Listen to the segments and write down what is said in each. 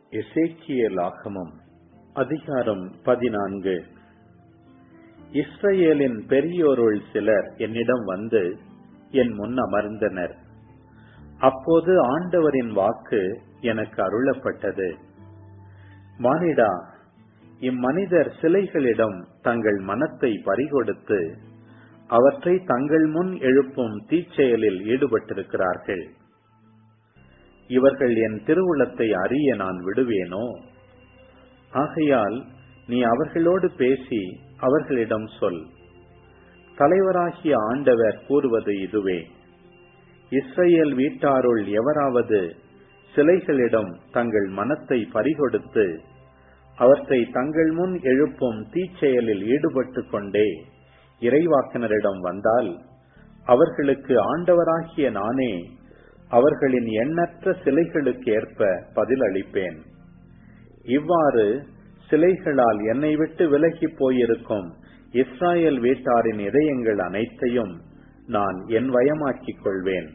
எசேக்கியேலாகமம் அதிகாரம் பதினான்கு இஸ்ரவேலின் பெரியோருள் சிலர் என்னிடம் வந்து என் முன் அமர்ந்தனர் அப்போது ஆண்டவரின் வாக்கு எனக்கு அருளப்பட்டது மானிடா இம்மனிதர் சிலைகளிடம் தங்கள் மனத்தை பறிகொடுத்து அவற்றை தங்கள் முன் எழுப்பும் தீச்செயலில் ஈடுபட்டிருக்கிறார்கள் இவர்கள் என் திருவுளத்தை அறிய நான் விடுவேனோ ஆகையால் நீ அவர்களோடு பேசி அவர்களிடம் சொல் தலைவராகிய ஆண்டவர் கூறுவது இதுவே இஸ்ரேல் வீட்டாருள் எவராவது சிலைகளிடம் தங்கள் மனத்தை பறிகொடுத்து அவற்றை தங்கள் முன் எழுப்பும் தீச்செயலில் ஈடுபட்டு கொண்டே இறைவாக்கினரிடம் வந்தால் அவர்களுக்கு ஆண்டவராகிய நானே அவர்களின் எண்ணற்ற சிலைகளுக்கு ஏற்ப பதில் அளிப்பேன் இவ்வாறு சிலைகளால் என்னை விட்டு விலகி போயிருக்கும் இஸ்ராயல் வீட்டாரின் இதயங்கள் அனைத்தையும் நான் என் வயமாக்கிக் கொள்வேன்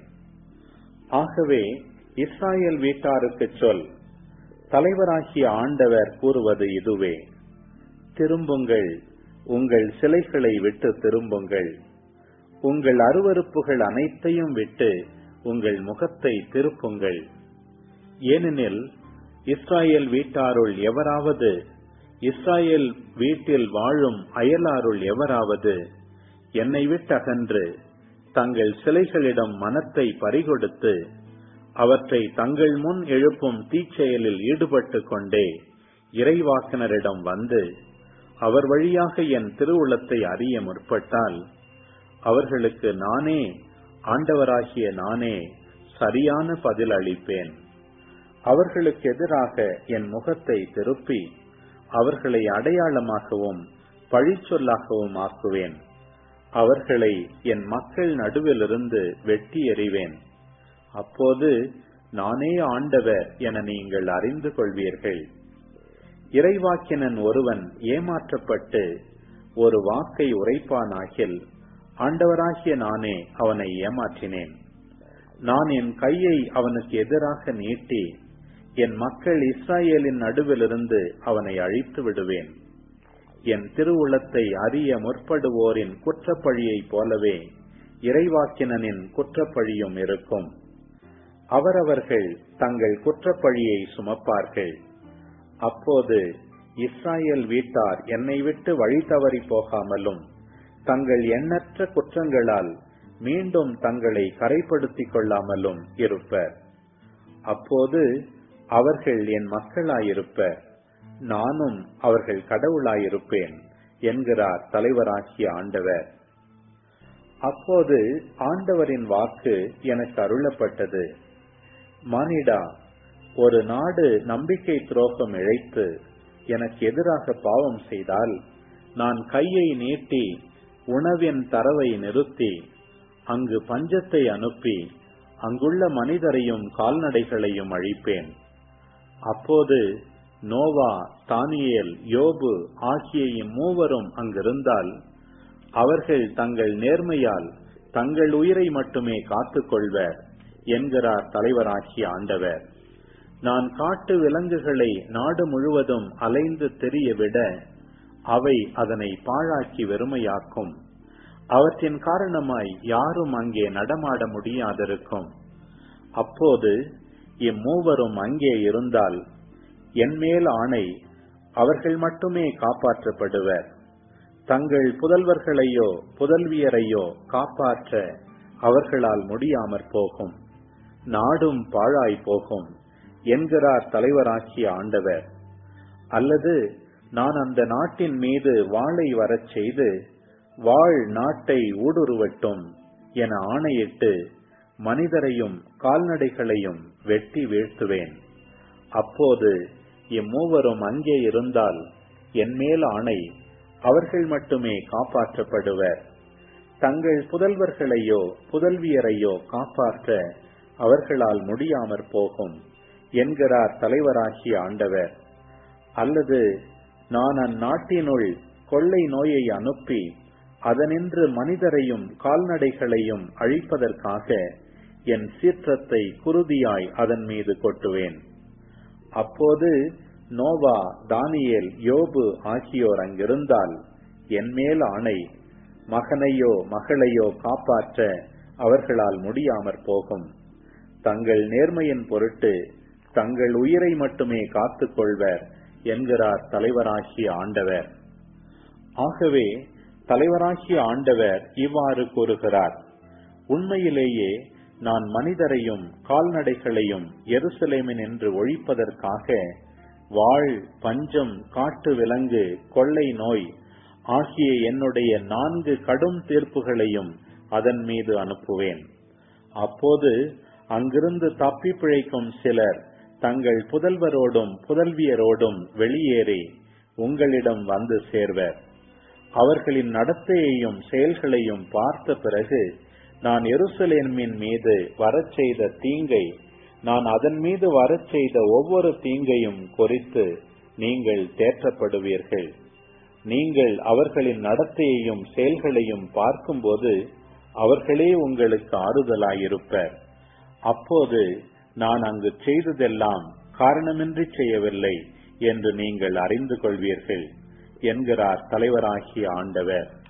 ஆகவே இஸ்ராயல் வீட்டாருக்கு சொல் தலைவராகிய ஆண்டவர் கூறுவது இதுவே திரும்புங்கள் உங்கள் சிலைகளை விட்டு திரும்புங்கள் உங்கள் அருவறுப்புகள் அனைத்தையும் விட்டு உங்கள் முகத்தை திருப்புங்கள் ஏனெனில் இஸ்ராயல் வீட்டாருள் எவராவது இஸ்ராயல் வீட்டில் வாழும் அயலாருள் எவராவது என்னை விட்டகன்று தங்கள் சிலைகளிடம் மனத்தை பறிகொடுத்து அவற்றை தங்கள் முன் எழுப்பும் தீச்செயலில் ஈடுபட்டு கொண்டே இறைவாக்கினரிடம் வந்து அவர் வழியாக என் திருவுளத்தை அறிய முற்பட்டால் அவர்களுக்கு நானே ஆண்டவராகிய நானே சரியான பதில் அளிப்பேன் அவர்களுக்கு எதிராக என் முகத்தை திருப்பி அவர்களை அடையாளமாகவும் பழிச்சொல்லாகவும் ஆக்குவேன் அவர்களை என் மக்கள் நடுவிலிருந்து வெட்டி எறிவேன் அப்போது நானே ஆண்டவர் என நீங்கள் அறிந்து கொள்வீர்கள் இறைவாக்கினன் ஒருவன் ஏமாற்றப்பட்டு ஒரு வாக்கை உரைப்பானாகில் ஆண்டவராகிய நானே அவனை ஏமாற்றினேன் நான் என் கையை அவனுக்கு எதிராக நீட்டி என் மக்கள் இஸ்ராயேலின் நடுவிலிருந்து அவனை அழித்து விடுவேன் என் திருவுளத்தை அறிய முற்படுவோரின் குற்றப்பழியைப் போலவே இறைவாக்கினனின் குற்றப்பழியும் இருக்கும் அவரவர்கள் தங்கள் குற்றப்பழியை சுமப்பார்கள் அப்போது இஸ்ராயல் வீட்டார் என்னை விட்டு வழி தவறி போகாமலும் தங்கள் எண்ணற்ற குற்றங்களால் மீண்டும் தங்களை கரைப்படுத்திக் கொள்ளாமலும் இருப்பர் அப்போது அவர்கள் என் மக்களாயிருப்பர் நானும் அவர்கள் கடவுளாயிருப்பேன் என்கிறார் தலைவராகிய ஆண்டவர் அப்போது ஆண்டவரின் வாக்கு எனக்கு அருளப்பட்டது மானிடா ஒரு நாடு நம்பிக்கை துரோகம் இழைத்து எனக்கு எதிராக பாவம் செய்தால் நான் கையை நீட்டி உணவின் தரவை நிறுத்தி அங்கு பஞ்சத்தை அனுப்பி அங்குள்ள மனிதரையும் கால்நடைகளையும் அழிப்பேன் அப்போது நோவா தானியேல் யோபு ஆகிய இம்மூவரும் அங்கிருந்தால் அவர்கள் தங்கள் நேர்மையால் தங்கள் உயிரை மட்டுமே காத்துக்கொள்வர் என்கிறார் தலைவராகிய ஆண்டவர் நான் காட்டு விலங்குகளை நாடு முழுவதும் அலைந்து தெரிய விட அவை அதனை பாழாக்கி வெறுமையாக்கும் அவற்றின் காரணமாய் யாரும் அங்கே நடமாட முடியாதிருக்கும் அப்போது இம்மூவரும் அங்கே இருந்தால் என்மேல் ஆணை அவர்கள் மட்டுமே காப்பாற்றப்படுவர் தங்கள் புதல்வர்களையோ புதல்வியரையோ காப்பாற்ற அவர்களால் முடியாமற் போகும் நாடும் பாழாய் போகும் என்கிறார் தலைவராகிய ஆண்டவர் அல்லது நான் அந்த நாட்டின் மீது வாளை வரச் செய்து வாழ் நாட்டை ஊடுருவட்டும் என ஆணையிட்டு மனிதரையும் கால்நடைகளையும் வெட்டி வீழ்த்துவேன் அப்போது இம்மூவரும் அங்கே இருந்தால் என்மேல் ஆணை அவர்கள் மட்டுமே காப்பாற்றப்படுவர் தங்கள் புதல்வர்களையோ புதல்வியரையோ காப்பாற்ற அவர்களால் முடியாமற் போகும் என்கிறார் தலைவராகிய ஆண்டவர் அல்லது நான் அந்நாட்டினுள் கொள்ளை நோயை அனுப்பி அதனின்று மனிதரையும் கால்நடைகளையும் அழிப்பதற்காக என் சீற்றத்தை குருதியாய் அதன் மீது கொட்டுவேன் அப்போது நோவா தானியேல் யோபு ஆகியோர் அங்கிருந்தால் என் மேல் ஆணை மகனையோ மகளையோ காப்பாற்ற அவர்களால் முடியாமற் போகும் தங்கள் நேர்மையின் பொருட்டு தங்கள் உயிரை மட்டுமே காத்துக் கொள்வர் என்கிறார் தலைவராகிய ஆண்டவர் ஆகவே தலைவராகிய ஆண்டவர் இவ்வாறு கூறுகிறார் உண்மையிலேயே நான் மனிதரையும் கால்நடைகளையும் எருசலேமின் என்று ஒழிப்பதற்காக வாழ் பஞ்சம் காட்டு விலங்கு கொள்ளை நோய் ஆகிய என்னுடைய நான்கு கடும் தீர்ப்புகளையும் அதன் மீது அனுப்புவேன் அப்போது அங்கிருந்து தப்பி பிழைக்கும் சிலர் தங்கள் புதல்வரோடும் புதல்வியரோடும் வெளியேறி உங்களிடம் வந்து சேர்வர் அவர்களின் நடத்தையையும் செயல்களையும் பார்த்த பிறகு நான் எருசலேமின் மீது வரச் செய்த தீங்கை நான் அதன் மீது வரச் செய்த ஒவ்வொரு தீங்கையும் குறித்து நீங்கள் தேற்றப்படுவீர்கள் நீங்கள் அவர்களின் நடத்தையையும் செயல்களையும் பார்க்கும்போது அவர்களே உங்களுக்கு ஆறுதலாயிருப்பர் அப்போது நான் அங்கு செய்ததெல்லாம் காரணமின்றி செய்யவில்லை என்று நீங்கள் அறிந்து கொள்வீர்கள் என்கிறார் தலைவராகிய ஆண்டவர்